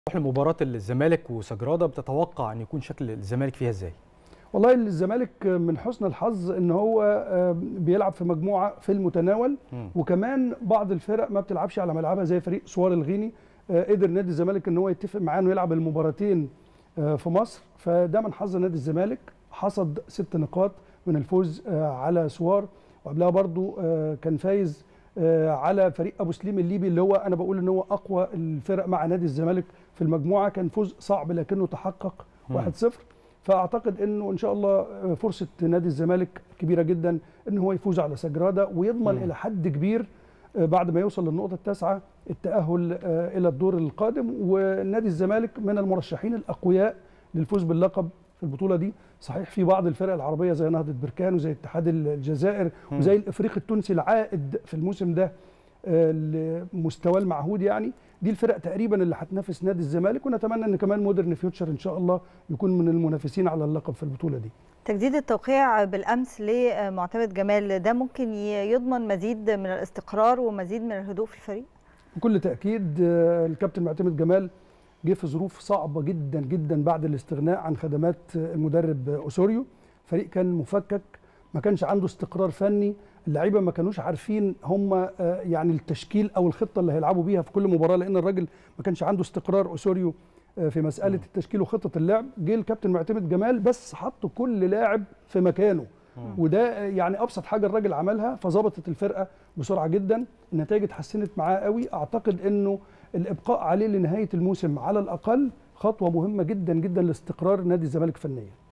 نروح لمباراة الزمالك وسجراده بتتوقع ان يكون شكل الزمالك فيها ازاي؟ والله الزمالك من حسن الحظ ان هو بيلعب في مجموعه في المتناول مم. وكمان بعض الفرق ما بتلعبش على ملعبها زي فريق سوار الغيني قدر نادي الزمالك ان هو يتفق معاه انه يلعب المباراتين في مصر فده من حظ نادي الزمالك حصد ست نقاط من الفوز على سوار وقبلها برضو كان فايز على فريق ابو سليم الليبي اللي هو انا بقول ان هو اقوى الفرق مع نادي الزمالك في المجموعه كان فوز صعب لكنه تحقق 1-0 فاعتقد انه ان شاء الله فرصه نادي الزمالك كبيره جدا ان هو يفوز على سجراده ويضمن مم. الى حد كبير بعد ما يوصل للنقطه التاسعه التاهل الى الدور القادم ونادي الزمالك من المرشحين الاقوياء للفوز باللقب في البطوله دي صحيح في بعض الفرق العربيه زي نهضه بركان وزي اتحاد الجزائر مم. وزي الافريقي التونسي العائد في الموسم ده لمستواه المعهود يعني دي الفرق تقريبا اللي هتنافس نادي الزمالك ونتمنى ان كمان مودرن فيوتشر ان شاء الله يكون من المنافسين على اللقب في البطوله دي تجديد التوقيع بالامس لمعتمد جمال ده ممكن يضمن مزيد من الاستقرار ومزيد من الهدوء في الفريق بكل تاكيد الكابتن معتمد جمال جه في ظروف صعبه جدا جدا بعد الاستغناء عن خدمات المدرب اسوريو فريق كان مفكك ما كانش عنده استقرار فني اللعيبه ما كانوش عارفين هم يعني التشكيل او الخطه اللي هيلعبوا بيها في كل مباراه لان الراجل ما كانش عنده استقرار اسوريو في مساله م. التشكيل وخطه اللعب جه الكابتن معتمد جمال بس حط كل لاعب في مكانه مم. وده يعني ابسط حاجه الراجل عملها فظبطت الفرقه بسرعه جدا النتائج اتحسنت معاه قوي اعتقد انه الابقاء عليه لنهايه الموسم على الاقل خطوه مهمه جدا جدا لاستقرار نادي الزمالك فنيا